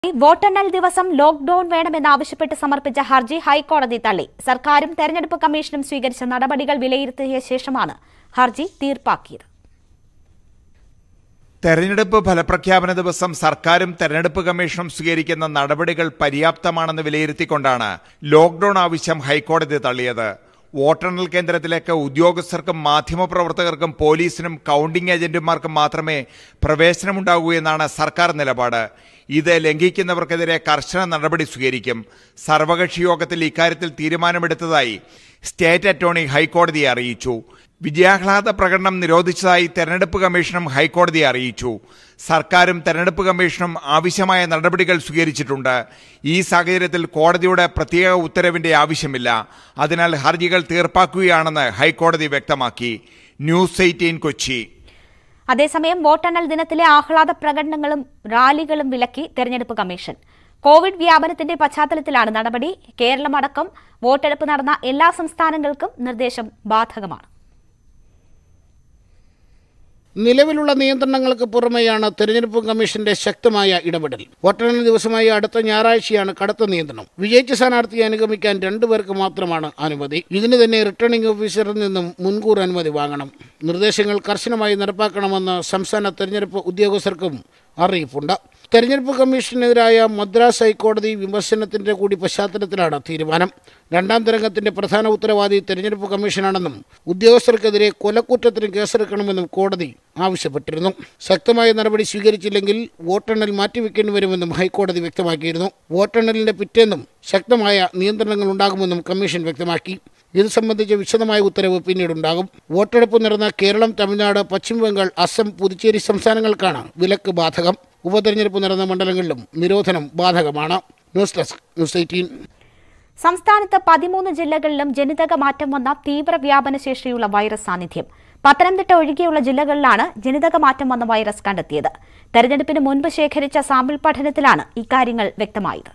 വോട്ടെണ്ണൽ ദിവസം ലോക്ഡൌൺ വേണമെന്നാവശ്യപ്പെട്ട് സമർപ്പിച്ച ഹർജി ഹൈക്കോടതി തള്ളി സർക്കാരും തെരഞ്ഞെടുപ്പ് കമ്മീഷനും സ്വീകരിച്ച നടപടികൾ വിലയിരുത്തിയ ശേഷമാണ് ഹർജി തീർപ്പാക്കിയത് തെരഞ്ഞെടുപ്പ് ഫലപ്രഖ്യാപന ദിവസം സർക്കാരും തെരഞ്ഞെടുപ്പ് കമ്മീഷനും സ്വീകരിക്കുന്ന നടപടികൾ പര്യാപ്തമാണെന്ന് വിലയിരുത്തിക്കൊണ്ടാണ് ലോക്ഡൌൺ ആവശ്യം ഹൈക്കോടതി തള്ളിയത് വോട്ടെണ്ണൽ കേന്ദ്രത്തിലേക്ക് ഉദ്യോഗസ്ഥർക്കും മാധ്യമപ്രവർത്തകർക്കും പോലീസിനും കൌണ്ടിംഗ് ഏജന്റുമാർക്കും മാത്രമേ പ്രവേശനമുണ്ടാകൂ എന്നാണ് സർക്കാർ നിലപാട് ഇത് ലംഘിക്കുന്നവർക്കെതിരെ കർശന നടപടി സ്വീകരിക്കും സർവകക്ഷി യോഗത്തിൽ ഇക്കാര്യത്തിൽ തീരുമാനമെടുത്തതായി സ്റ്റേറ്റ് അറ്റോർണി ഹൈക്കോടതിയെ അറിയിച്ചു വിജയാഹ്ലാദ പ്രകടനം നിരോധിച്ചതായി തെരഞ്ഞെടുപ്പ് കമ്മീഷനും ഹൈക്കോടതിയെ അറിയിച്ചു സർക്കാരും തെരഞ്ഞെടുപ്പ് കമ്മീഷനും ആവശ്യമായ നടപടികൾ സ്വീകരിച്ചിട്ടുണ്ട് ഈ സാഹചര്യത്തിൽ കോടതിയുടെ പ്രത്യേക ഉത്തരവിന്റെ ആവശ്യമില്ല അതിനാൽ ഹർജികൾ തീർപ്പാക്കുകയാണെന്ന് ഹൈക്കോടതി വ്യക്തമാക്കി ന്യൂസ് എയ്റ്റീൻ കൊച്ചി അതേസമയം വോട്ടെണ്ണൽ ദിനത്തിലെ ആഹ്ലാദ പ്രകടനങ്ങളും റാലികളും വിലക്കി തെരഞ്ഞെടുപ്പ് കമ്മീഷൻ കോവിഡ് വ്യാപനത്തിന്റെ പശ്ചാത്തലത്തിലാണ് നടപടി കേരളമടക്കം വോട്ടെടുപ്പ് നടന്ന എല്ലാ സംസ്ഥാനങ്ങൾക്കും നിർദ്ദേശം ബാധകമാണ് നിലവിലുള്ള നിയന്ത്രണങ്ങൾക്ക് പുറമെയാണ് തെരഞ്ഞെടുപ്പ് കമ്മീഷന്റെ ശക്തമായ ഇടപെടൽ വോട്ടെണ്ണൽ ദിവസമായ അടുത്ത ഞായറാഴ്ചയാണ് കടുത്ത നിയന്ത്രണം വിജയിച്ച സ്ഥാനാർത്ഥിയെ അനുഗമിക്കാൻ രണ്ടുപേർക്ക് മാത്രമാണ് അനുമതി ഇതിന് തന്നെ റിട്ടേണിംഗ് ഓഫീസറിൽ നിന്നും മുൻകൂർ അനുമതി വാങ്ങണം നിർദ്ദേശങ്ങൾ കർശനമായി നടപ്പാക്കണമെന്ന് സംസ്ഥാന തെരഞ്ഞെടുപ്പ് ഉദ്യോഗസ്ഥർക്കും അറിയിപ്പുണ്ട് തെരഞ്ഞെടുപ്പ് കമ്മീഷനെതിരായ മദ്രാസ് ഹൈക്കോടതി വിമർശനത്തിന്റെ കൂടി പശ്ചാത്തലത്തിലാണ് തീരുമാനം രണ്ടാം തരംഗത്തിന്റെ പ്രധാന ഉത്തരവാദി തെരഞ്ഞെടുപ്പ് കമ്മീഷനാണെന്നും ഉദ്യോഗസ്ഥർക്കെതിരെ കൊലക്കുറ്റത്തിന് കേസെടുക്കണമെന്നും കോടതി ആവശ്യപ്പെട്ടിരുന്നു ശക്തമായ നടപടി സ്വീകരിച്ചില്ലെങ്കിൽ വോട്ടെണ്ണൽ മാറ്റിവെക്കേണ്ടി വരുമെന്നും ഹൈക്കോടതി വ്യക്തമാക്കിയിരുന്നു വോട്ടെണ്ണലിന്റെ പിറ്റേന്നും ശക്തമായ നിയന്ത്രണങ്ങൾ ഉണ്ടാകുമെന്നും കമ്മീഷൻ വ്യക്തമാക്കി ഇത് സംബന്ധിച്ച വിശദമായ ഉത്തരവ് പിന്നീടുണ്ടാകും വോട്ടെടുപ്പ് നടന്ന കേരളം തമിഴ്നാട് പശ്ചിമബംഗാൾ അസം പുതുച്ചേരി സംസ്ഥാനങ്ങൾക്കാണ് വിലക്ക് ബാധകം ഉപതെരഞ്ഞെടുപ്പ് നടന്ന മണ്ഡലങ്ങളിലും നിരോധനം ബാധകമാണ് ന്യൂസ് ഡെസ്ക് ന്യൂസ് എയ്റ്റീൻ സംസ്ഥാനത്ത് പതിമൂന്ന് ജില്ലകളിലും ജനിതക മാറ്റം വന്ന തീവ്ര വ്യാപന ശേഷിയുള്ള വൈറസ് സാന്നിധ്യം പത്തനംതിട്ട ഒഴികെയുള്ള ജില്ലകളിലാണ് ജനിതക മാറ്റം വന്ന വൈറസ് കണ്ടെത്തിയത് തെരഞ്ഞെടുപ്പിന് മുൻപ് ശേഖരിച്ച സാമ്പിൾ പഠനത്തിലാണ് ഇക്കാര്യങ്ങൾ വ്യക്തമായത്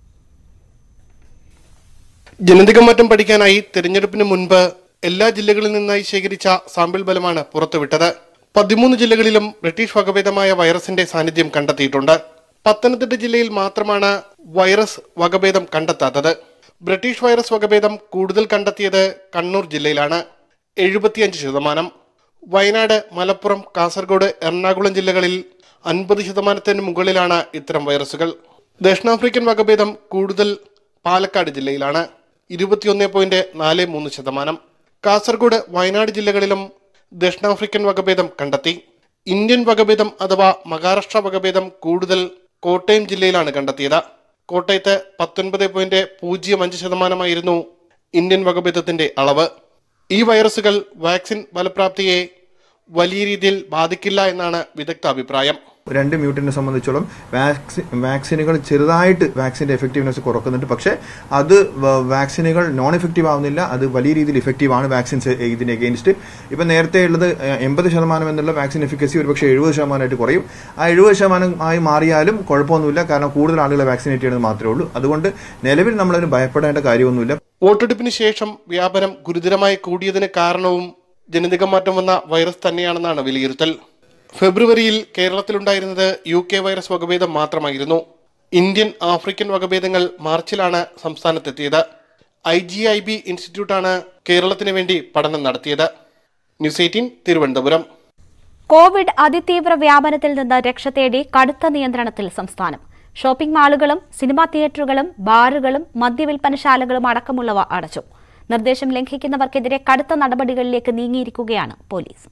ജനിതക മാറ്റം പഠിക്കാനായി തെരഞ്ഞെടുപ്പിന് മുൻപ് എല്ലാ ജില്ലകളിൽ നിന്നായി ശേഖരിച്ച സാമ്പിൾ ബലമാണ് പുറത്തുവിട്ടത് പതിമൂന്ന് ജില്ലകളിലും ബ്രിട്ടീഷ് വകഭേദമായ വൈറസിന്റെ സാന്നിധ്യം കണ്ടെത്തിയിട്ടുണ്ട് പത്തനംതിട്ട ജില്ലയിൽ മാത്രമാണ് വൈറസ് വകഭേദം കണ്ടെത്താത്തത് ബ്രിട്ടീഷ് വൈറസ് വകഭേദം കൂടുതൽ കണ്ടെത്തിയത് കണ്ണൂർ ജില്ലയിലാണ് എഴുപത്തിയഞ്ച് ശതമാനം വയനാട് മലപ്പുറം കാസർഗോഡ് എറണാകുളം ജില്ലകളിൽ അൻപത് ശതമാനത്തിന് മുകളിലാണ് ഇത്തരം വൈറസുകൾ ദക്ഷിണാഫ്രിക്കൻ വകഭേദം കൂടുതൽ പാലക്കാട് ജില്ലയിലാണ് ഇരുപത്തിയൊന്ന് പോയിന്റ് നാല് മൂന്ന് ശതമാനം കാസർഗോഡ് വയനാട് ജില്ലകളിലും ദക്ഷിണാഫ്രിക്കൻ വകഭേദം കണ്ടെത്തി ഇന്ത്യൻ വകഭേദം അഥവാ മഹാരാഷ്ട്ര വകഭേദം കൂടുതൽ കോട്ടയം ജില്ലയിലാണ് കണ്ടെത്തിയത് കോട്ടയത്ത് പത്തൊൻപത് പോയിന്റ് പൂജ്യം അഞ്ച് ശതമാനമായിരുന്നു ഇന്ത്യൻ വകഭേദത്തിന്റെ അളവ് ഈ വൈറസുകൾ വാക്സിൻ ഫലപ്രാപ്തിയെ വലിയ രീതിയിൽ ബാധിക്കില്ല എന്നാണ് വിദഗ്ധ അഭിപ്രായം രണ്ട് മ്യൂട്ടിനെ സംബന്ധിച്ചോളം വാക്സിൻ വാക്സിനുകൾ ചെറുതായിട്ട് വാക്സിന്റെ എഫക്റ്റീവ്നെസ് കുറക്കുന്നുണ്ട് പക്ഷേ അത് വ- വാക്സിനുകൾ നോൺ എഫക്റ്റീവ് ആവുന്നില്ല അത് വലിയ രീതിയിൽ ഇഫക്റ്റീവ് ആണ് വാക്സിൻസ് ഇതിന് എഗെയിൻസ്റ്റ് ഇപ്പം നേരത്തെ ഉള്ളത് എൺപത് ശതമാനം എന്നുള്ള വാക്സിൻ എഫിക്കസി ഒരു പക്ഷേ എഴുപത് ശതമാനമായിട്ട് കുറയും ആ എഴുപത് ശതമാനം ആയി മാറിയാലും കുഴപ്പമൊന്നുമില്ല കാരണം കൂടുതൽ ആളുകളെ വാക്സിനേറ്റ് ചെയ്യുന്നത് മാത്രമേ ഉള്ളൂ അതുകൊണ്ട് നിലവിൽ നമ്മളതിന് ഭയപ്പെടേണ്ട കാര്യമൊന്നുമില്ല വോട്ടെടുപ്പിന് ശേഷം വ്യാപനം ഗുരുതരമായി കൂടിയതിന് കാരണവും ജനിതക മാറ്റം വന്ന വൈറസ് തന്നെയാണെന്നാണ് വിലയിരുത്തൽ ഫെബ്രുവരിയിൽ കേരളത്തിലുണ്ടായിരുന്നത് യു കെ വൈറസ് വകഭേദം മാത്രമായിരുന്നു ഇന്ത്യൻ ആഫ്രിക്കൻ വകഭേദങ്ങൾ മാർച്ചിലാണ് സംസ്ഥാനത്തെത്തിയത് ഐ ജി ഐ ബി ഇൻസ്റ്റിറ്റ്യൂട്ടാണ് കേരളത്തിന് വേണ്ടി പഠനം നടത്തിയത് ന്യൂസ് എയ്റ്റീൻ തിരുവനന്തപുരം കോവിഡ് അതിതീവ്ര വ്യാപനത്തിൽ നിന്ന് രക്ഷ തേടി കടുത്ത നിയന്ത്രണത്തിൽ സംസ്ഥാനം ഷോപ്പിംഗ് മാളുകളും സിനിമാ തിയേറ്ററുകളും ബാറുകളും മദ്യവിൽപ്പനശാലകളും അടക്കമുള്ളവ അടച്ചു നിർദ്ദേശം ലംഘിക്കുന്നവർക്കെതിരെ കടുത്ത നടപടികളിലേക്ക് നീങ്ങിയിരിക്കുകയാണ് പോലീസ്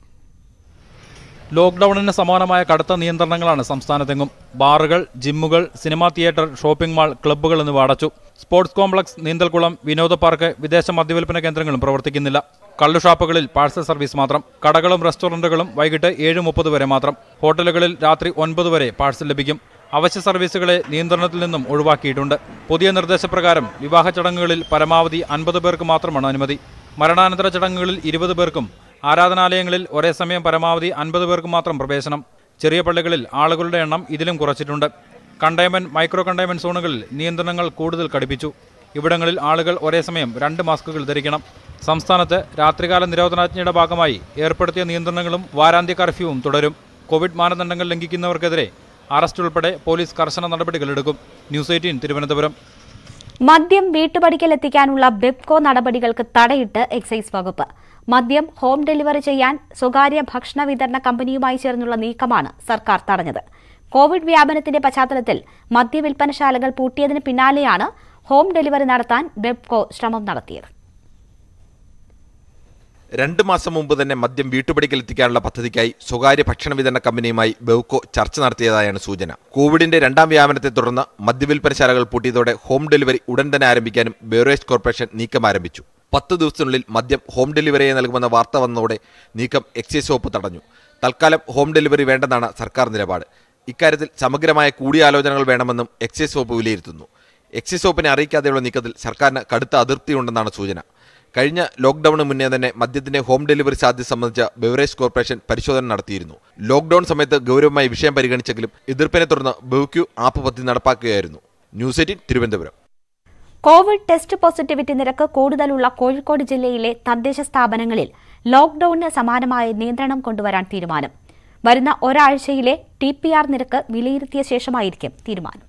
ലോക്ക്ഡൌണിന് സമാനമായ കടുത്ത നിയന്ത്രണങ്ങളാണ് സംസ്ഥാനത്തെങ്ങും ബാറുകൾ ജിമ്മുകൾ സിനിമാ തിയേറ്റർ ഷോപ്പിംഗ് മാൾ ക്ലബ്ബുകൾ എന്നിവ അടച്ചു സ്പോർട്സ് കോംപ്ലക്സ് നീന്തൽക്കുളം വിനോദ പാർക്ക് വിദേശ മദ്യവിൽപ്പന കേന്ദ്രങ്ങളും പ്രവർത്തിക്കുന്നില്ല കള്ളുഷാപ്പുകളിൽ പാഴ്സൽ സർവീസ് മാത്രം കടകളും റെസ്റ്റോറന്റുകളും വൈകിട്ട് ഏഴ് മുപ്പത് വരെ മാത്രം ഹോട്ടലുകളിൽ രാത്രി ഒൻപത് വരെ പാഴ്സൽ ലഭിക്കും അവശ്യ സർവീസുകളെ നിയന്ത്രണത്തിൽ നിന്നും ഒഴിവാക്കിയിട്ടുണ്ട് പുതിയ നിർദ്ദേശപ്രകാരം വിവാഹ ചടങ്ങുകളിൽ പരമാവധി അൻപത് പേർക്ക് മാത്രമാണ് അനുമതി മരണാനന്തര ചടങ്ങുകളിൽ ഇരുപത് പേർക്കും ആരാധനാലയങ്ങളിൽ ഒരേ സമയം പരമാവധി അൻപത് പേർക്ക് മാത്രം പ്രവേശനം ചെറിയ പള്ളികളിൽ ആളുകളുടെ എണ്ണം ഇതിലും കുറച്ചിട്ടുണ്ട് കണ്ടെയ്ൻമെന്റ് മൈക്രോ കണ്ടെയ്ൻമെന്റ് സോണുകളിൽ നിയന്ത്രണങ്ങൾ കൂടുതൽ കടുപ്പിച്ചു ഇവിടങ്ങളിൽ ആളുകൾ ഒരേ സമയം രണ്ട് മാസ്കുകൾ ധരിക്കണം സംസ്ഥാനത്ത് രാത്രികാല നിരോധനാജ്ഞയുടെ ഭാഗമായി ഏർപ്പെടുത്തിയ നിയന്ത്രണങ്ങളും വാരാന്ത്യ കർഫ്യൂവും തുടരും കോവിഡ് മാനദണ്ഡങ്ങൾ ലംഘിക്കുന്നവർക്കെതിരെ അറസ്റ്റ് ഉൾപ്പെടെ പോലീസ് കർശന നടപടികളെടുക്കും ന്യൂസ് എയ്റ്റീൻ തിരുവനന്തപുരം മദ്യം വീട്ടുപടിക്കലെത്തിക്കാനുള്ള ബെപ്കോ നടപടികൾക്ക് തടയിട്ട് എക്സൈസ് വകുപ്പ് മദ്യം ഹോം ഡെലിവറി ചെയ്യാൻ സ്വകാര്യ ഭക്ഷണ വിതരണ കമ്പനിയുമായി ചേർന്നുള്ള നീക്കമാണ് സർക്കാർ തടഞ്ഞത് കോവിഡ് വ്യാപനത്തിന്റെ പശ്ചാത്തലത്തിൽ മദ്യവിൽപ്പനശാലകൾ പൂട്ടിയതിന് പിന്നാലെയാണ് ഹോം ഡെലിവറി നടത്താൻ ബെപ്കോ ശ്രമം നടത്തിയത് രണ്ട് മാസം മുമ്പ് തന്നെ മദ്യം വീട്ടുപടിക്കൽ എത്തിക്കാനുള്ള പദ്ധതിക്കായി സ്വകാര്യ ഭക്ഷണ വിതരണ കമ്പനിയുമായി ബെവ്കോ ചർച്ച നടത്തിയതായാണ് സൂചന കോവിഡിന്റെ രണ്ടാം വ്യാപനത്തെ തുടർന്ന് മദ്യവിൽപ്പനശാലകൾ പൂട്ടിയതോടെ ഹോം ഡെലിവറി ഉടൻ തന്നെ ആരംഭിക്കാനും ബെവറേജ് കോർപ്പറേഷൻ നീക്കം ആരംഭിച്ചു പത്ത് ദിവസത്തിനുള്ളിൽ മദ്യം ഹോം ഡെലിവറിയായി നൽകുമെന്ന വാർത്ത വന്നതോടെ നീക്കം എക്സൈസ് വകുപ്പ് തടഞ്ഞു തൽക്കാലം ഹോം ഡെലിവറി വേണ്ടെന്നാണ് സർക്കാർ നിലപാട് ഇക്കാര്യത്തിൽ സമഗ്രമായ കൂടിയാലോചനകൾ വേണമെന്നും എക്സൈസ് വകുപ്പ് വിലയിരുത്തുന്നു എക്സൈസ് വകുപ്പിനെ അറിയിക്കാതെയുള്ള നീക്കത്തിൽ സർക്കാരിന് കടുത്ത അതിർത്തിയുണ്ടെന്നാണ് സൂചന കഴിഞ്ഞ ലോക്ഡൌണിന് മുന്നേ തന്നെ മദ്യത്തിന്റെ ഹോം ഡെലിവറി സാധ്യത സംബന്ധിച്ച ബെവറേജ് കോർപ്പറേഷൻ പരിശോധന നടത്തിയിരുന്നു ലോക്ഡൌൺ സമയത്ത് ഗൗരവമായി വിഷയം പരിഗണിച്ചെങ്കിലും എതിർപ്പിനെ തുടർന്ന് ബെവ്ക്യു ആപ്പ് പദ്ധതി നടപ്പാക്കുകയായിരുന്നു news eighteen Thiruvananthapuram covid test positivity നിരക്ക് കൂടുതലുള്ള കോഴിക്കോട് ജില്ലയിലെ തദ്ദേശ സ്ഥാപനങ്ങളിൽ ലോക്ഡൌണിന് സമാനമായ നിയന്ത്രണം കൊണ്ടുവരാൻ തീരുമാനം വരുന്ന ഒരാഴ്ചയിലെ ടി പി ആർ നിരക്ക് വിലയിരുത്തിയ ശേഷമായിരിക്കും തീരുമാനം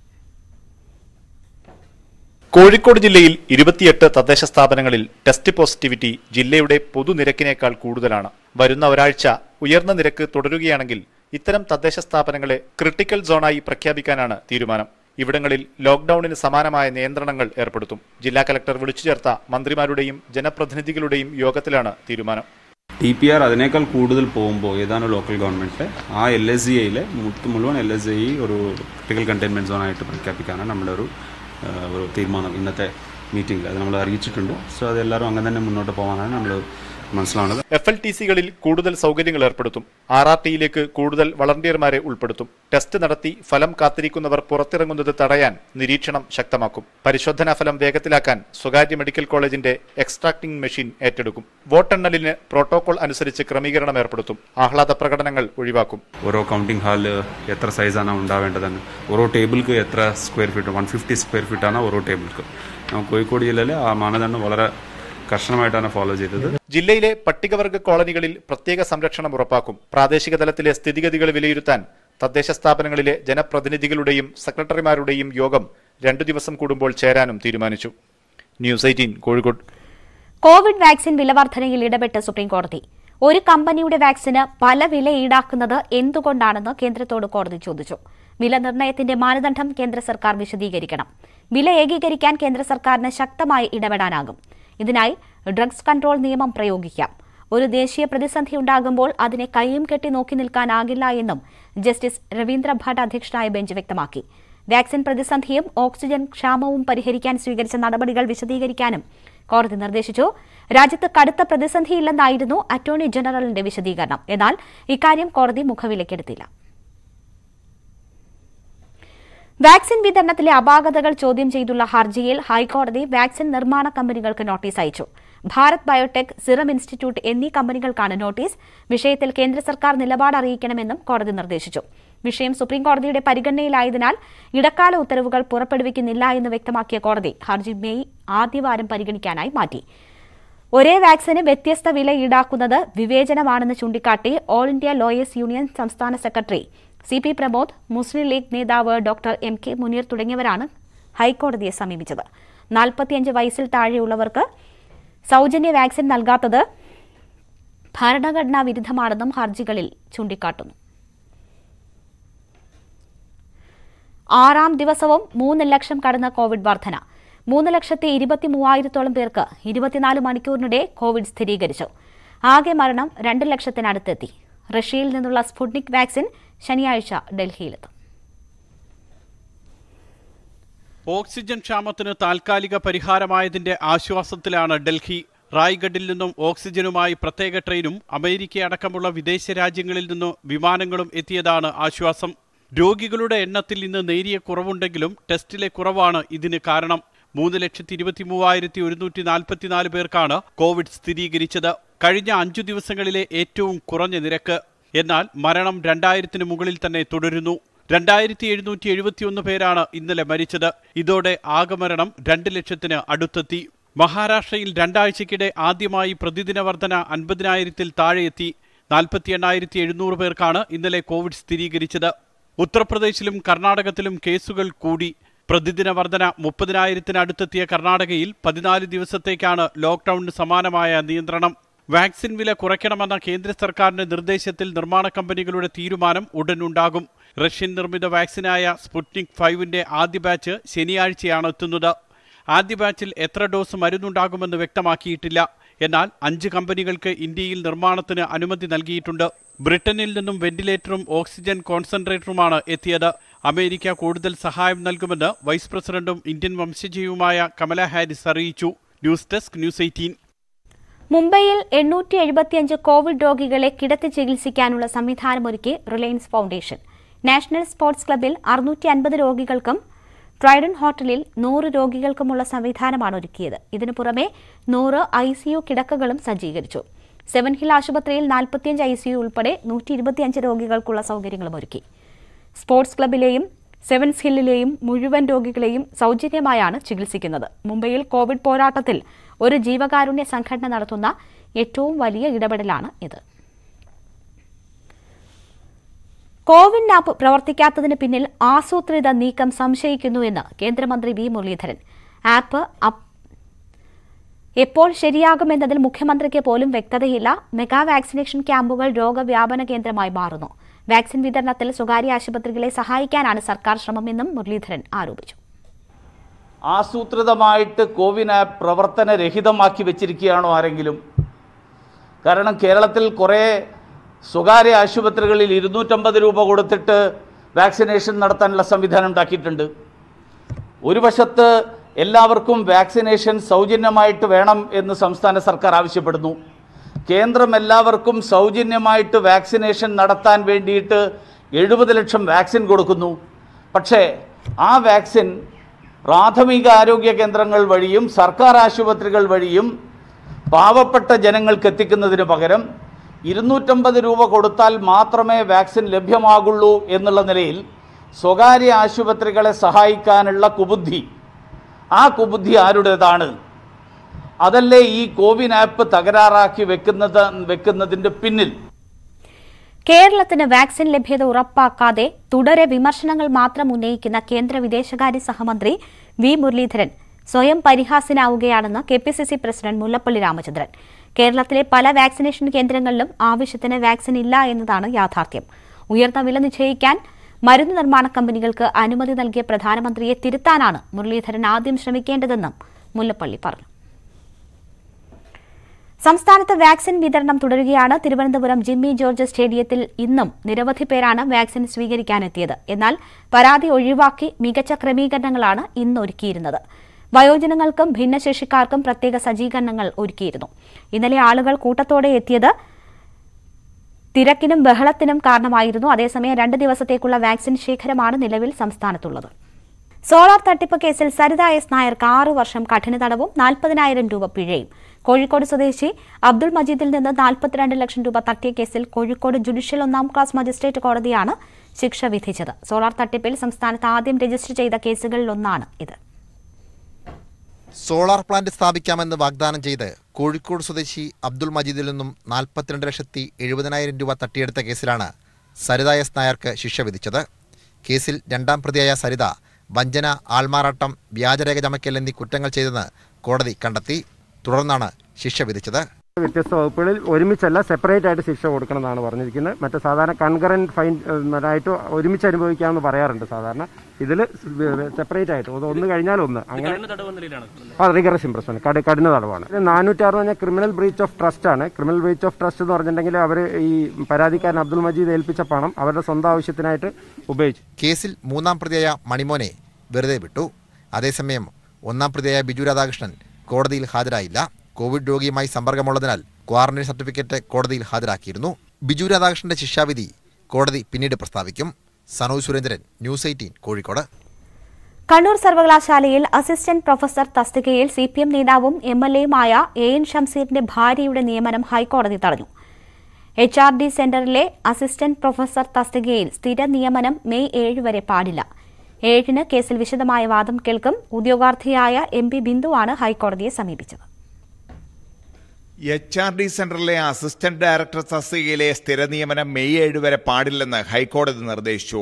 കോഴിക്കോട് ജില്ലയിൽ ഇരുപത്തിയെട്ട് തദ്ദേശ സ്ഥാപനങ്ങളിൽ ടെസ്റ്റ് പോസിറ്റിവിറ്റി ജില്ലയുടെ പൊതുനിരക്കിനേക്കാൾ കൂടുതലാണ് വരുന്ന ഒരാഴ്ച ഉയർന്ന നിരക്ക് തുടരുകയാണെങ്കിൽ ഇത്തരം തദ്ദേശ സ്ഥാപനങ്ങളെ ക്രിട്ടിക്കൽ സോണായി പ്രഖ്യാപിക്കാനാണ് തീരുമാനം ഇവിടങ്ങളിൽ ലോക്ഡൌണിന് സമാനമായ നിയന്ത്രണങ്ങൾ ഏർപ്പെടുത്തും ജില്ലാ കലക്ടർ വിളിച്ചു ചേർത്ത മന്ത്രിമാരുടെയും ജനപ്രതിനിധികളുടെയും യോഗത്തിലാണ് തീരുമാനം ടി പി ആർ അതിനേക്കാൾ കൂടുതൽ പോകുമ്പോൾ ഏതാണ് ലോക്കൽ ഗവൺമെൻറ് ആ എൽ എസ് ജി ഐയിലെ മുഴുവൻ എൽ എസ് ഐ ഒരു ക്രിട്ടിക്കൽ കണ്ടെയ്ൻമെൻറ്റ് സോണായിട്ട് പ്രഖ്യാപിക്കാനാണ് നമ്മുടെ ഒരു ആ, ഒരു തീരുമാനം ഇന്നത്തെ മീറ്റിംഗിൽ അത് നമ്മൾ അറിയിച്ചിട്ടുണ്ട് സോ അത് എല്ലാവരും അങ്ങനെ തന്നെ മുന്നോട്ട് പോകാനാണ് നമ്മൾ മനസ്സിലാവുന്നത് എഫ് എൽ ടി സികളിൽ കൂടുതൽ സൗകര്യങ്ങൾ ഏർപ്പെടുത്തും ആർ ആർ ടിയിലേക്ക് കൂടുതൽ വളണ്ടിയർമാരെ ഉൾപ്പെടുത്തും ടെസ്റ്റ് നടത്തി ഫലം കാത്തിരിക്കുന്നവർ പുറത്തിറങ്ങുന്നത് തടയാൻ നിരീക്ഷണം ശക്തമാക്കും പരിശോധനാ ഫലം വേഗത്തിലാക്കാൻ സ്വകാര്യ മെഡിക്കൽ കോളേജിന്റെ എക്സ്ട്രാക്ടിംഗ് മെഷീൻ ഏറ്റെടുക്കും വോട്ടെണ്ണലിന് പ്രോട്ടോകോൾ അനുസരിച്ച് ക്രമീകരണം ഏർപ്പെടുത്തും ആഹ്ലാദ പ്രകടനങ്ങൾ ഒഴിവാക്കും ഓരോ കൗണ്ടിംഗ് ഹാളിൽ എത്ര സൈസാണ് ഉണ്ടാവേണ്ടതെന്ന് ഓരോ ടേബിൾക്ക് എത്ര square feet one fifty square ഫീറ്റാണ് ഓരോ ടേബിൾക്ക് നമുക്ക് കോഴിക്കോട് ജില്ലയിൽ ആ മാനദണ്ഡം വളരെ കർശനമായിട്ടാണ് ഫോളോ ചെയ്തത് ജില്ലയിലെ പട്ടികവർഗ കോളനികളിൽ പ്രത്യേക സംരക്ഷണം ഉറപ്പാക്കും പ്രാദേശിക തലത്തിലെ സ്ഥിതിഗതികൾ വിലയിരുത്താൻ തദ്ദേശ സ്ഥാപനങ്ങളിലെ ജനപ്രതിനിധികളുടെയും സെക്രട്ടറിമാരുടെയും യോഗം രണ്ടു ദിവസം കൂടുമ്പോൾ ചേരാനും തീരുമാനിച്ചു news eighteen Kozhikode covid vaccine വിലവർധനയിൽ ഇടപെട്ട് സുപ്രീംകോടതി ഒരു കമ്പനിയുടെ വാക്സിന് പല വില ഈടാക്കുന്നത് എന്തുകൊണ്ടാണെന്ന് കേന്ദ്രത്തോട് കോടതി ചോദിച്ചു വില നിർണ്ണയത്തിന്റെ മാനദണ്ഡം കേന്ദ്ര സർക്കാർ വിശദീകരിക്കണം വില ഏകീകരിക്കാൻ കേന്ദ്ര സർക്കാരിന് ശക്തമായി ഇടപെടാനാകും ഇതിനായി ഡ്രഗ്സ് കൺട്രോൾ നിയമം പ്രയോഗിക്കാം ഒരു ദേശീയ പ്രതിസന്ധി ഉണ്ടാകുമ്പോൾ അതിനെ കൈയും കെട്ടി നോക്കി നിൽക്കാനാകില്ല എന്നും ജസ്റ്റിസ് രവീന്ദ്ര ഭട്ട് അധ്യക്ഷനായ ബെഞ്ച് വ്യക്തമാക്കി വാക്സിൻ പ്രതിസന്ധിയും ഓക്സിജൻ ക്ഷാമവും പരിഹരിക്കാൻ സ്വീകരിച്ച നടപടികൾ വിശദീകരിക്കാനും കോടതി നിർദ്ദേശിച്ചു രാജ്യത്ത് കടുത്ത പ്രതിസന്ധിയില്ലെന്നായിരുന്നു അറ്റോർണി ജനറലിന്റെ വിശദീകരണം എന്നാൽ ഇക്കാര്യം കോടതി മുഖവിലക്കെടുത്തില്ല വാക്സിൻ വിതരണത്തിലെ അപാകതകൾ ചോദ്യം ചെയ്തുള്ള ഹർജിയിൽ ഹൈക്കോടതി വാക്സിൻ നിർമ്മാണ കമ്പനികൾക്ക് നോട്ടീസ് അയച്ചു ഭാരത് ബയോടെക് സിറം ഇൻസ്റ്റിറ്റ്യൂട്ട് എന്നീ കമ്പനികൾക്കാണ് നോട്ടീസ് വിഷയത്തിൽ കേന്ദ്ര സർക്കാർ നിലപാട് അറിയിക്കണമെന്നും കോടതി നിർദ്ദേശിച്ചു വിഷയം സുപ്രീംകോടതിയുടെ പരിഗണനയിലായതിനാൽ ഇടക്കാല ഉത്തരവുകൾ പുറപ്പെടുവിക്കുന്നില്ല എന്ന് വ്യക്തമാക്കിയ കോടതി ഹർജി മെയ് ആദ്യവാരം പരിഗണിക്കാനായി മാറ്റി ഒരേ വാക്സിന് വ്യത്യസ്ത വില ഈടാക്കുന്നത് വിവേചനമാണെന്ന് ചൂണ്ടിക്കാട്ടി ഓൾ ഇന്ത്യ ലോയേഴ്സ് യൂണിയൻ സംസ്ഥാന secretary C P Pramod Muslim League നേതാവ് ഡോക്ടർ എം കെ മുനീർ തുടങ്ങിയവരാണ് ഹൈക്കോടതിയെ സമീപിച്ചത് നാൽപ്പത്തിയഞ്ച് വയസ്സിൽ താഴെയുള്ളവർക്ക് സൗജന്യ വാക്സിൻ നൽകാത്തത് ഭരണഘടനാ വിരുദ്ധമാണെന്നും ഹർജികളിൽ ചൂണ്ടിക്കാട്ടുന്നു ആറാം ദിവസവും മൂന്ന് ലക്ഷം കടന്ന കോവിഡ് വർധന മൂന്ന് ലക്ഷത്തി ഇരുപത്തി മൂവായിരത്തോളം പേർക്ക് ഇരുപത്തിനാല് മണിക്കൂറിനിടെ കോവിഡ് സ്ഥിരീകരിച്ചു ആകെ മരണം രണ്ട് ലക്ഷത്തിനടുത്തെത്തി റഷ്യയിൽ നിന്നുള്ള സ്പുട്നിക് വാക്സിൻ ശനിയാഴ്ച ഡൽഹിയിലെത്തും ഓക്സിജൻ ക്ഷാമത്തിന് താൽക്കാലിക പരിഹാരമായതിന്റെ ആശ്വാസത്തിലാണ് ഡൽഹി റായ്ഗഡിൽ നിന്നും ഓക്സിജനുമായി പ്രത്യേക ട്രെയിനും അമേരിക്ക അടക്കമുള്ള വിദേശ രാജ്യങ്ങളിൽ നിന്നും വിമാനങ്ങളും എത്തിയതാണ് ആശ്വാസം രോഗികളുടെ എണ്ണത്തിൽ ഇന്ന് നേരിയ കുറവുണ്ടെങ്കിലും ടെസ്റ്റിലെ കുറവാണ് ഇതിന് കാരണം മൂന്ന് ലക്ഷത്തി ഇരുപത്തി മൂവായിരത്തി ഒരുന്നൂറ്റി നാൽപ്പത്തിനാല് പേർക്കാണ് കോവിഡ് സ്ഥിരീകരിച്ചത് കഴിഞ്ഞ അഞ്ചു ദിവസങ്ങളിലെ ഏറ്റവും കുറഞ്ഞ നിരക്ക് എന്നാൽ മരണം രണ്ടായിരത്തിന് മുകളിൽ തന്നെ തുടരുന്നു രണ്ടായിരത്തി എഴുന്നൂറ്റി എഴുപത്തിയൊന്ന് പേരാണ് ഇന്നലെ മരിച്ചത് ഇതോടെ ആകെ മരണം രണ്ട് ലക്ഷത്തിന് അടുത്തെത്തി മഹാരാഷ്ട്രയിൽ രണ്ടാഴ്ചയ്ക്കിടെ ആദ്യമായി പ്രതിദിന വർധന അൻപതിനായിരത്തിൽ താഴെയെത്തി നാൽപ്പത്തി എണ്ണായിരത്തി എഴുന്നൂറ് പേർക്കാണ് ഇന്നലെ കോവിഡ് സ്ഥിരീകരിച്ചത് ഉത്തർപ്രദേശിലും കർണാടകത്തിലും കേസുകൾ കൂടി പ്രതിദിന വർധന മുപ്പതിനായിരത്തിനടുത്തെത്തിയ കർണാടകയിൽ പതിനാല് ദിവസത്തേക്കാണ് ലോക്ഡൌണിന് സമാനമായ നിയന്ത്രണം വാക്സിൻ വില കുറയ്ക്കണമെന്ന കേന്ദ്ര സർക്കാരിന്റെ നിർദ്ദേശത്തിൽ നിർമ്മാണ കമ്പനികളുടെ തീരുമാനം ഉടനുണ്ടാകും റഷ്യൻ നിർമ്മിത വാക്സിനായ സ്പുട്നിക് ഫൈവിന്റെ ആദ്യ ബാച്ച് ശനിയാഴ്ചയാണ് എത്തുന്നത് ആദ്യ ബാച്ചിൽ എത്ര ഡോസ് മരുന്നുണ്ടാകുമെന്ന് വ്യക്തമാക്കിയിട്ടില്ല എന്നാൽ അഞ്ച് കമ്പനികൾക്ക് ഇന്ത്യയിൽ നിർമ്മാണത്തിന് അനുമതി നൽകിയിട്ടുണ്ട് ബ്രിട്ടനിൽ നിന്നും വെന്റിലേറ്ററും ഓക്സിജൻ കോൺസെൻട്രേറ്ററുമാണ് എത്തിയത് അമേരിക്ക കൂടുതൽ സഹായം നൽകുമെന്ന് വൈസ് പ്രസിഡന്റും ഇന്ത്യൻ വംശജയുമായ കമല ഹാരിസ് അറിയിച്ചു ന്യൂസ് ഡെസ്ക് ന്യൂസ് എയ്റ്റീൻ മുംബൈയിൽ എണ്ണൂറ്റി എഴുപത്തിയഞ്ച് കോവിഡ് രോഗികളെ കിടത്തി ചികിത്സിക്കാനുള്ള സംവിധാനമൊരുക്കി റിലയൻസ് ഫൗണ്ടേഷൻ നാഷണൽ സ്പോർട്സ് ക്ലബിൽ അറുന്നൂറ്റി അൻപത് രോഗികൾക്കും ട്രൈഡൻ ഹോട്ടലിൽ നൂറ് രോഗികൾക്കുമുള്ള സംവിധാനമാണ് ഒരുക്കിയത് ഇതിനു പുറമെ നൂറ് ഐ സിയു കിടക്കകളും സജ്ജീകരിച്ചു സെവൻ ഹിൽ ആശുപത്രിയിൽ നാൽപ്പത്തിയഞ്ച് ഐ സിയു ഉൾപ്പെടെ നൂറ്റി ഇരുപത്തിയഞ്ച് രോഗികൾക്കുള്ള സൗകര്യങ്ങളും ഒരുക്കി സ്പോർട്സ് ക്ലബിലെയും സെവൻസ് ഹില്ലിലെയും മുഴുവൻ രോഗികളെയും സൗജന്യമായാണ് ചികിത്സിക്കുന്നത് മുംബൈയിൽ കോവിഡ് പോരാട്ടത്തിൽ ഒരു ജീവകാരുണ്യ സംഘടന നടത്തുന്ന ഏറ്റവും വലിയ ഇടപെടലാണ് ഇത് കോവിൻ ആപ്പ് പ്രവർത്തിക്കാത്തതിന് പിന്നിൽ ആസൂത്രിത നീക്കം സംശയിക്കുന്നുവെന്ന് കേന്ദ്രമന്ത്രി വി മുരളീധരൻ ആപ്പ് അപ്- എപ്പോൾ ശരിയാകുമെന്നതിൽ മുഖ്യമന്ത്രിക്ക് പോലും വ്യക്തതയില്ല മെഗാ വാക്സിനേഷൻ ക്യാമ്പുകൾ രോഗവ്യാപന കേന്ദ്രമായി മാറുന്നു വാക്സിൻ വിതരണത്തിൽ സ്വകാര്യ ആശുപത്രികളെ സഹായിക്കാനാണ് സർക്കാർ ശ്രമമെന്നും മുരളീധരൻ ആരോപിച്ചു ആസൂത്രിതമായിട്ട് കോവിൻ ആപ്പ് പ്രവർത്തനരഹിതമാക്കി വെച്ചിരിക്കുകയാണോ ആരെങ്കിലും കാരണം കേരളത്തിൽ കുറേ സ്വകാര്യ ആശുപത്രികളിൽ ഇരുന്നൂറ്റമ്പത് രൂപ കൊടുത്തിട്ട് വാക്സിനേഷൻ നടത്താനുള്ള സംവിധാനം ഉണ്ടാക്കിയിട്ടുണ്ട് ഒരു വശത്ത് എല്ലാവർക്കും വാക്സിനേഷൻ സൗജന്യമായിട്ട് വേണം എന്ന് സംസ്ഥാന സർക്കാർ ആവശ്യപ്പെടുന്നു കേന്ദ്രം എല്ലാവർക്കും സൗജന്യമായിട്ട് വാക്സിനേഷൻ നടത്താൻ വേണ്ടിയിട്ട് എഴുപത് ലക്ഷം വാക്സിൻ കൊടുക്കുന്നു പക്ഷേ ആ വാക്സിൻ പ്രാഥമിക ആരോഗ്യ കേന്ദ്രങ്ങൾ വഴിയും സർക്കാർ ആശുപത്രികൾ വഴിയും പാവപ്പെട്ട ജനങ്ങൾക്ക് എത്തിക്കുന്നതിന് പകരം ഇരുന്നൂറ്റമ്പത് രൂപ കൊടുത്താൽ മാത്രമേ വാക്സിൻ ലഭ്യമാകുള്ളൂ എന്നുള്ള നിലയിൽ സ്വകാര്യ ആശുപത്രികളെ സഹായിക്കാനുള്ള കുബുദ്ധി ആ കുബുദ്ധി ആരുടേതാണ് അതല്ലേ ഈ കോവിൻ ആപ്പ് തകരാറാക്കി വെക്കുന്നത് വെക്കുന്നതിൻ്റെ പിന്നിൽ കേരളത്തിന് വാക്സിൻ ലഭ്യത ഉറപ്പാക്കാതെ തുടരെ വിമർശനങ്ങൾ മാത്രം ഉന്നയിക്കുന്ന കേന്ദ്ര വിദേശകാര്യ സഹമന്ത്രി വി മുരളീധരൻ സ്വയം പരിഹാസ്യനാവുകയാണെന്ന് K P C C president Mullappally Ramachandran കേരളത്തിലെ പല വാക്സിനേഷൻ കേന്ദ്രങ്ങളിലും ആവശ്യത്തിന് വാക്സിൻ ഇല്ല എന്നതാണ് യാഥാർത്ഥ്യം ഉയർന്ന വില നിശ്ചയിക്കാൻ മരുന്ന് നിർമ്മാണ കമ്പനികൾക്ക് അനുമതി നൽകിയ പ്രധാനമന്ത്രിയെ തിരുത്താനാണ് മുരളീധരൻ ആദ്യം ശ്രമിക്കേണ്ടതെന്നും മുല്ലപ്പള്ളി പറഞ്ഞു സംസ്ഥാനത്ത് വാക്സിൻ വിതരണം തുടരുകയാണ് തിരുവനന്തപുരം ജിമ്മി ജോർജ് സ്റ്റേഡിയത്തിൽ ഇന്നും നിരവധി പേരാണ് വാക്സിൻ സ്വീകരിക്കാനെത്തിയത് എന്നാൽ പരാതി ഒഴിവാക്കി മികച്ച ക്രമീകരണങ്ങളാണ് ഇന്ന് ഒരുക്കിയിരുന്നത് വയോജനങ്ങൾക്കും ഭിന്നശേഷിക്കാർക്കും പ്രത്യേക സജ്ജീകരണങ്ങൾ ഒരുക്കിയിരുന്നു ഇന്നലെ ആളുകൾ കൂട്ടത്തോടെ എത്തിയത് തിരക്കിനും ബഹളത്തിനും കാരണമായിരുന്നു അതേസമയം രണ്ട് ദിവസത്തേക്കുള്ള വാക്സിൻ ശേഖരമാണ് നിലവിൽ സംസ്ഥാനത്തുള്ളത് സോളാർ തട്ടിപ്പ് കേസിൽ സരിത എസ് നായർക്ക് ആറു വർഷം കഠിന തടവും നാൽപ്പതിനായിരം രൂപ പിഴയും കോഴിക്കോട് സ്വദേശി അബ്ദുൾ മജീദിൽ നിന്ന് നാൽപ്പത്തിരണ്ട് ലക്ഷം രൂപ തട്ടിയ കേസിൽ കോഴിക്കോട് ജുഡീഷ്യൽ ഒന്നാം ക്ലാസ് മജിസ്ട്രേറ്റ് കോടതിയാണ് ശിക്ഷ വിധിച്ചത് സോളാർ തട്ടിപ്പിൽ സംസ്ഥാനത്ത് ആദ്യം രജിസ്റ്റർ ചെയ്ത കേസുകളിലൊന്നാണ് ഇത് സോളാർ പ്ലാന്റ് സ്ഥാപിക്കാമെന്ന് വാഗ്ദാനം ചെയ്ത് കോഴിക്കോട് സ്വദേശി അബ്ദുൾ മജീദിൽ നിന്നും നാൽപ്പത്തിരണ്ട് ലക്ഷത്തി എഴുപതിനായിരം രൂപ തട്ടിയെടുത്ത കേസിലാണ് സരിത എസ് നായർക്ക് ശിക്ഷ വിധിച്ചത് കേസിൽ രണ്ടാം പ്രതിയായ സരിത വഞ്ചന ആൾമാറാട്ടം വ്യാജരേഖ ചമക്കൽ എന്നീ കുറ്റങ്ങൾ ചെയ്തെന്ന് കോടതി കണ്ടെത്തി തുടർന്നാണ് ശിക്ഷ വിധിച്ചത് വ്യത്യസ്ത വകുപ്പുകളിൽ ഒരുമിച്ചല്ല സെപ്പറേറ്റ് ആയിട്ട് ശിക്ഷ കൊടുക്കണം എന്നാണ് പറഞ്ഞിരിക്കുന്നത് മറ്റേ സാധാരണ കൺകറന്റ് ഫൈൻ ആയിട്ട് ഒരുമിച്ച് അനുഭവിക്കാമെന്ന് പറയാറുണ്ട് സാധാരണ ഇതിൽ സെപ്പറേറ്റ് ആയിട്ട് ഒന്ന് ഒന്ന് കഴിഞ്ഞാൽ ഒന്ന് അങ്ങനെ ആ റിഗറസ് ഇംപ്രസ്മെന്റ് കട കഠിന തടവാണ് നാനൂറ്റി അറുപത് പറഞ്ഞാൽ ക്രിമിനൽ ബ്രീച്ച് ഓഫ് ട്രസ്റ്റ് ആണ് ക്രിമിനൽ ബ്രീച്ച് ഓഫ് ട്രസ്റ്റ് എന്ന് പറഞ്ഞിട്ടുണ്ടെങ്കിൽ അവർ ഈ പരാതിക്കാരൻ അബ്ദുൾ മജീദ് ഏൽപ്പിച്ച പണം അവരുടെ സ്വന്തം ആവശ്യത്തിനായിട്ട് ഉപയോഗിച്ചു കേസിൽ മൂന്നാം പ്രതിയായ മണിമോനെ വെറുതെ വിട്ടു അതേസമയം ഒന്നാം പ്രതിയായ ബിജു രാധാകൃഷ്ണൻ കോടതിയിൽ ഹാജരായില്ല കോവിഡ് രോഗിയുമായി സമ്പർക്കമുള്ളതിനാൽ ക്വാറന്റൈൻ സർട്ടിഫിക്കറ്റ് കോടതിയിൽ ഹാജരാക്കിയിരുന്നു ബിജു രാധാകൃഷ്ണന്റെ ശിക്ഷാവിധി കോടതി പിന്നീട് പ്രസ്താവിക്കും സനോജ് സുരേന്ദ്രൻ ന്യൂസ് എയ്റ്റീൻ കോഴിക്കോട് കണ്ണൂർ സർവകലാശാലയിൽ അസിസ്റ്റന്റ് പ്രൊഫസർ തസ്തികയിൽ സി പി എം നേതാവും എം എൽ എയുമായ എ എൻ ഷംസീറിന്റെ ഭാര്യയുടെ നിയമനം ഹൈക്കോടതി തടഞ്ഞു എച്ച് ആർ ഡി സെന്ററിലെ അസിസ്റ്റന്റ് പ്രൊഫസർ തസ്തികയിൽ സ്ഥിര നിയമനം മെയ് ഏഴ് വരെ പാടില്ല ഏഴിന് കേസിൽ വിശദമായ വാദം കേൾക്കും ഉദ്യോഗാർത്ഥിയായ എം പി ബിന്ദുവാണ് ഹൈക്കോടതിയെ സമീപിച്ചത് എച്ച് ആർ ഡി സെന്ററിലെ അസിസ്റ്റന്റ് ഡയറക്ടർ തസ്തികയിലെ സ്ഥിര നിയമനം മെയ് ഏഴ് വരെ പാടില്ലെന്ന് ഹൈക്കോടതി നിർദ്ദേശിച്ചു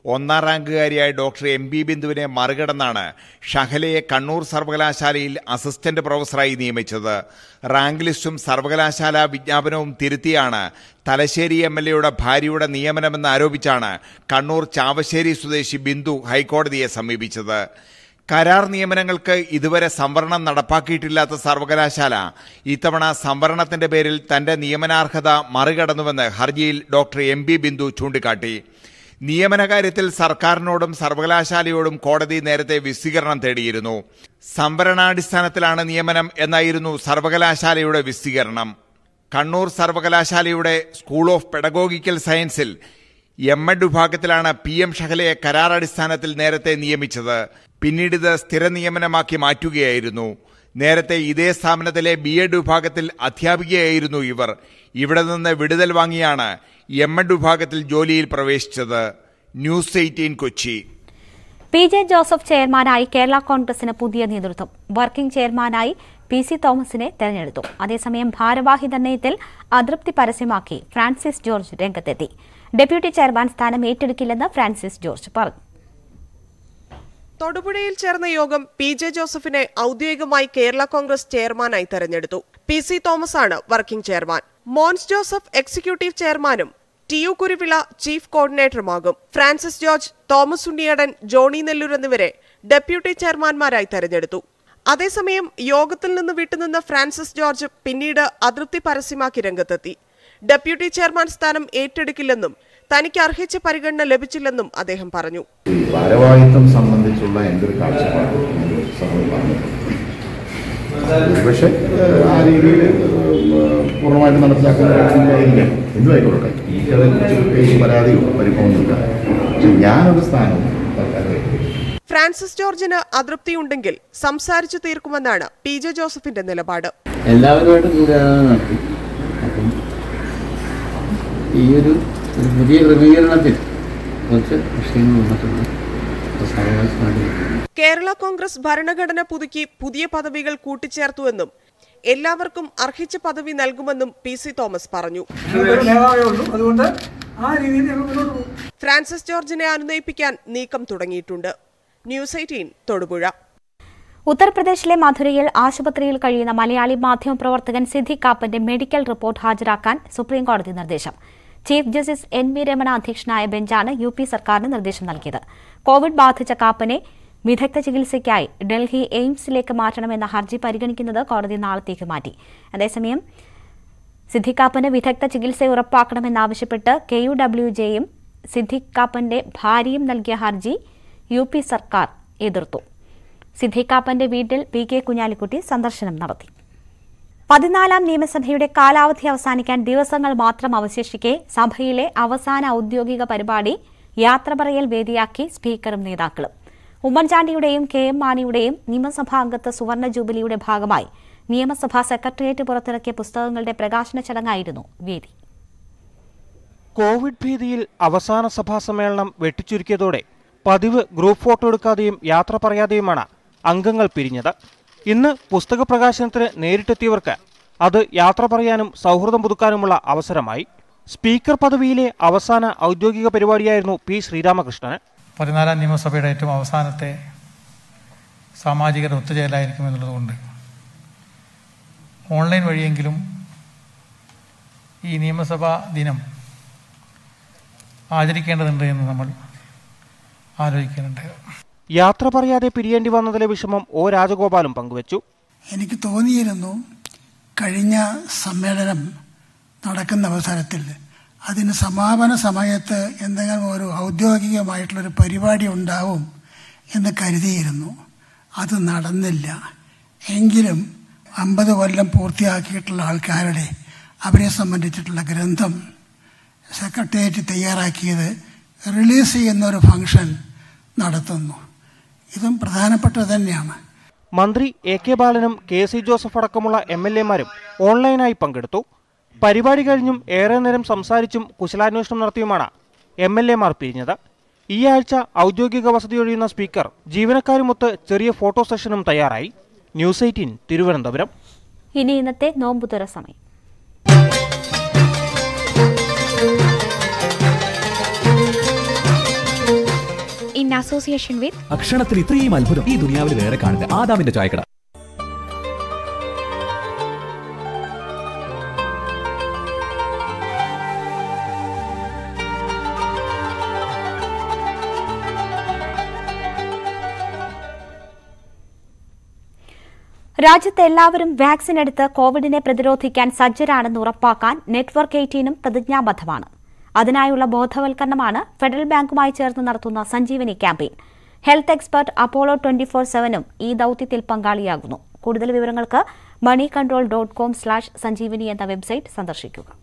ഒന്നാം റാങ്കുകാരിയായ ഡോക്ടർ എം ബി ബിന്ദുവിനെ മറികടന്നാണ് ഷഹലയെ കണ്ണൂർ സർവകലാശാലയിൽ അസിസ്റ്റന്റ് പ്രൊഫസറായി നിയമിച്ചത് റാങ്ക് ലിസ്റ്റും സർവകലാശാല വിജ്ഞാപനവും തിരുത്തിയാണ് തലശ്ശേരി എം എൽ എയുടെ ഭാര്യയുടെ നിയമനമെന്ന് ആരോപിച്ചാണ് കണ്ണൂർ ചാവശ്ശേരി സ്വദേശി ബിന്ദു ഹൈക്കോടതിയെ സമീപിച്ചത് കരാർ നിയമനങ്ങൾക്ക് ഇതുവരെ സംവരണം നടപ്പാക്കിയിട്ടില്ലാത്ത സർവകലാശാല ഇത്തവണ സംവരണത്തിന്റെ പേരിൽ തന്റെ നിയമനാർഹത മറികടന്നുവെന്ന് ഹർജിയിൽ ഡോക്ടർ എം ബി ബിന്ദു ചൂണ്ടിക്കാട്ടി നിയമനകാര്യത്തിൽ സർക്കാരിനോടും സർവകലാശാലയോടും കോടതി നേരത്തെ വിശദീകരണം തേടിയിരുന്നു സംവരണാടിസ്ഥാനത്തിലാണ് നിയമനം എന്നായിരുന്നു സർവകലാശാലയുടെ വിശദീകരണം കണ്ണൂർ സർവകലാശാലയുടെ സ്കൂൾ ഓഫ് പെഡഗോഗിക്കൽ സയൻസിൽ എം എഡ് വിഭാഗത്തിലാണ് പി എം ഷഹലയെ കരാർ അടിസ്ഥാനത്തിൽ നേരത്തെ നിയമിച്ചത് പിന്നീട് ഇത് സ്ഥിര നിയമനമാക്കി മാറ്റുകയായിരുന്നു നേരത്തെ ഇതേ സ്ഥാപനത്തിലെ ബി എഡ് വിഭാഗത്തിൽ അധ്യാപികയായിരുന്നു ഇവർ ഇവിടെ നിന്ന് വിടുതൽ വാങ്ങിയാണ് എം എഡ് വിഭാഗത്തിൽ ജോലിയിൽ പ്രവേശിച്ചത് news eighteen Kochi P J Joseph ചെയർമാനായി കേരള കോൺഗ്രസിന് പുതിയ നേതൃത്വം വർക്കിംഗ് ചെയർമാനായി പി സി തോമസിനെ തെരഞ്ഞെടുത്തു അതേസമയം ഭാരവാഹി നിർണയത്തിൽ അതൃപ്തി പരസ്യമാക്കി ഫ്രാൻസിസ് ജോർജ് രംഗത്തെത്തി ഡെപ്യൂട്ടി ചെയർമാൻ സ്ഥാനം ഏറ്റെടുക്കില്ലെന്ന് ഫ്രാൻസിസ് ജോർജ് പറഞ്ഞു തൊടുപുഴയിൽ ചേർന്ന യോഗം പി ജെ ജോസഫിനെ ഔദ്യോഗികമായി കേരള കോൺഗ്രസ് ചെയർമാനായി തെരഞ്ഞെടുത്തു പി സി തോമസ് ആണ് working chairman Mons Joseph executive ചെയർമാനും ടി യു കുരുവിള ചീഫ് കോർഡിനേറ്ററുമാകും Francis George Thomas Unniyadan Johnny Nellore എന്നിവരെ ഡെപ്യൂട്ടി ചെയർമാൻമാരായി തെരഞ്ഞെടുത്തു അതേസമയം യോഗത്തിൽ നിന്ന് വിട്ടുനിന്ന ഫ്രാൻസിസ് ജോർജ് പിന്നീട് അതൃപ്തി പരസ്യമാക്കി രംഗത്തെത്തി ഡെപ്യൂട്ടി ചെയർമാൻ സ്ഥാനം ഏറ്റെടുക്കില്ലെന്നും തനിക്ക് അർഹിച്ച പരിഗണന ലഭിച്ചില്ലെന്നും അദ്ദേഹം പറഞ്ഞു ഈ ഭാരവാഹിത്വം സംബന്ധിച്ചുള്ള എൻ്റെ ഒരു കാഴ്ചപ്പാട് എന്നോട് സമയം പറഞ്ഞിട്ടുണ്ട് പക്ഷേ ആ രീതിയിൽ പൂർണ്ണമായിട്ട് നടപ്പിലാക്കാൻ കഴിയില്ലായിരിക്കാം എന്തും ആയിക്കോട്ടെ എനിക്കതേക്കുറിച്ച് പ്രത്യേകിച്ച് പരാതിയോ പരിഭവമൊന്നുമില്ല പക്ഷെ ഞാനൊരു സ്ഥാനവും തൽക്കാലം ഏറ്റെടുക്കില്ല. ഫ്രാൻസിസ് ജോർജിന് അതൃപ്തിയുണ്ടെങ്കിൽ സംസാരിച്ചു തീർക്കുമെന്നാണ് പി ജെ ജോസഫിന്റെ നിലപാട് എല്ലാവരുമായിട്ടും കൂടിയാണ് നടത്തി അപ്പം ഈ ഒരു ഒരു പുതിയ ക്രമീകരണത്തിൽ കുറച്ച് വിഷയങ്ങൾ വന്നിട്ടുണ്ട് അപ്പോൾ സർവകലാശാലയിൽ കേരള കോൺഗ്രസ് ഭരണഘടന പുതുക്കി പുതിയ പദവികൾ കൂട്ടിച്ചേർത്തുവെന്നും എല്ലാവർക്കും അർഹിച്ച പദവി നൽകുമെന്നും പി സി തോമസ് പറഞ്ഞു അതുകൊണ്ട് ആ രീതിയിൽ ഞങ്ങൾ മുന്നോട്ട് പോകും ഫ്രാൻസിസ് ജോർജിനെ അനുനയിപ്പിക്കാൻ നീക്കം തുടങ്ങിയിട്ടുണ്ട് ന്യൂസ് എയ്റ്റീൻ തൊടുപുഴ ഉത്തർപ്രദേശിലെ മധുരയിൽ ആശുപത്രിയിൽ കഴിയുന്ന മലയാളി മാധ്യമപ്രവർത്തകൻ സിദ്ദിഖ് കാപ്പന്റെ മെഡിക്കൽ റിപ്പോർട്ട് ഹാജരാക്കാൻ സുപ്രീംകോടതി നിർദ്ദേശം chief justice N V Ramana അധ്യക്ഷനായ ബെഞ്ചാണ് യു പി സർക്കാരിന് നിർദ്ദേശം നൽകിയത് കോവിഡ് ബാധിച്ച കാപ്പനെ വിദഗ്ധ ചികിത്സയ്ക്കായി ഡൽഹി എയിംസിലേക്ക് മാറ്റണമെന്ന ഹർജി പരിഗണിക്കുന്നത് കോടതി നാളത്തേക്ക് മാറ്റി അതേസമയം സിദ്ദിഖ് കാപ്പന് വിദഗ്ധ ചികിത്സ ഉറപ്പാക്കണമെന്നാവശ്യപ്പെട്ട് കെ യു ഡബ്ല്യു ജെയും സിദ്ദിഖ് കാപ്പന്റെ ഭാര്യയും നൽകിയ ഹർജി യു പി സർക്കാർ എതിർത്തു സിദ്ദിഖ് കാപ്പന്റെ വീട്ടിൽ പി കെ കുഞ്ഞാലിക്കുട്ടി സന്ദർശനം നടത്തി പതിനാലാം നിയമസഭയുടെ കാലാവധി അവസാനിക്കാൻ ദിവസങ്ങൾ മാത്രം അവശേഷിക്കെ സഭയിലെ അവസാന ഔദ്യോഗിക പരിപാടി യാത്ര പറയൽ വേദിയാക്കി സ്പീക്കറും നേതാക്കളും ഉമ്മൻചാണ്ടിയുടെയും കെ എം മാണിയുടെയും നിയമസഭാ അംഗത്വ സുവർണ ജൂബിലിയുടെ ഭാഗമായി നിയമസഭാ സെക്രട്ടേറിയറ്റ് പുറത്തിറക്കിയ പുസ്തകങ്ങളുടെ പ്രകാശന ചടങ്ങായിരുന്നു വേദി കോവിഡ് ഭീതിയിൽ അവസാന സഭാ സമ്മേളനം വെട്ടിച്ചുരുക്കിയതോടെ പതിവ് ഗ്രൂപ്പ് ഫോട്ടോ എടുക്കാതെയും യാത്ര പറയാതെയുമാണ് അംഗങ്ങൾ പിരിഞ്ഞത് ഇന്ന് പുസ്തക പ്രകാശനത്തിന് നേരിട്ടെത്തിയവർക്ക് അത് യാത്ര പറയാനും സൗഹൃദം പുതുക്കാനുമുള്ള അവസരമായി സ്പീക്കർ പദവിയിലെ അവസാന ഔദ്യോഗിക പരിപാടിയായിരുന്നു പി ശ്രീരാമകൃഷ്ണന് പതിനാലാം നിയമസഭയുടെ ഏറ്റവും അവസാനത്തെ സാമാജികരുടെ ഒത്തുചേരലായിരിക്കും എന്നുള്ളതുകൊണ്ട് ഓൺലൈൻ വഴിയെങ്കിലും ഈ നിയമസഭാ ദിനം ആചരിക്കേണ്ടതുണ്ട് എന്ന് നമ്മൾ ആലോചിക്കുന്നുണ്ട് യാത്ര പറയാതെ പിരിയേണ്ടി വന്നതിലെ വിഷമം ഒ രാജഗോപാലും പങ്കുവച്ചു എനിക്ക് തോന്നിയിരുന്നു കഴിഞ്ഞ സമ്മേളനം നടക്കുന്ന അവസരത്തിൽ അതിന് സമാപന സമയത്ത് എന്തെങ്കിലും ഒരു ഔദ്യോഗികമായിട്ടുള്ളൊരു പരിപാടി ഉണ്ടാവും എന്ന് കരുതിയിരുന്നു അത് നടന്നില്ല എങ്കിലും അമ്പത് കൊല്ലം പൂർത്തിയാക്കിയിട്ടുള്ള ആൾക്കാരുടെ അവരെ സംബന്ധിച്ചിട്ടുള്ള ഗ്രന്ഥം സെക്രട്ടേറിയറ്റ് തയ്യാറാക്കിയത് റിലീസ് ചെയ്യുന്ന ഒരു ഫംഗ്ഷൻ നടത്തുന്നു ഇതും പ്രധാനപ്പെട്ടത് തന്നെയാണ് മന്ത്രി എ കെ ബാലനും കെ സി ജോസഫ് അടക്കമുള്ള എം എൽ എമാരും ഓൺലൈനായി പങ്കെടുത്തു പരിപാടി കഴിഞ്ഞും ഏറെ നേരം സംസാരിച്ചും കുശലാന്വേഷണം നടത്തിയുമാണ് എം എൽ എമാർ പിരിഞ്ഞത് ഈ ആഴ്ച ഔദ്യോഗിക വസതി ഒഴിയുന്ന സ്പീക്കർ ജീവനക്കാരുമൊത്ത് ചെറിയ ഫോട്ടോ സെഷനും തയ്യാറായി ന്യൂസ് എയ്റ്റീൻ തിരുവനന്തപുരം ഇനി ഇന്നത്തെ നോമ്പുതുറ സമയം in association with ഭക്ഷണത്തിൽ ഇത്രയും അത്ഭുതം ഈ ദുനിയാവിൽ വേറെ കാണില്ല ആദാമിന്റെ ചായക്കട രാജ്യത്ത് എല്ലാവരും വാക്സിൻ എടുത്ത് കോവിഡിനെ പ്രതിരോധിക്കാൻ സജ്ജരാണെന്ന് ഉറപ്പാക്കാൻ നെറ്റ്വർക്ക് എയ്റ്റീനും പ്രതിജ്ഞാബദ്ധമാണ് അതിനായുള്ള ബോധവൽക്കരണമാണ് ഫെഡറൽ ബാങ്കുമായി ചേർന്ന് നടത്തുന്ന Sanjeevani campaign health expert Apollo twenty four സെവനും ഈ ദൌത്യത്തിൽ പങ്കാളിയാകുന്നു കൂടുതൽ വിവരങ്ങൾക്ക് money control dot com slash Sanjeevani എന്ന വെബ്സൈറ്റ് സന്ദർശിക്കുക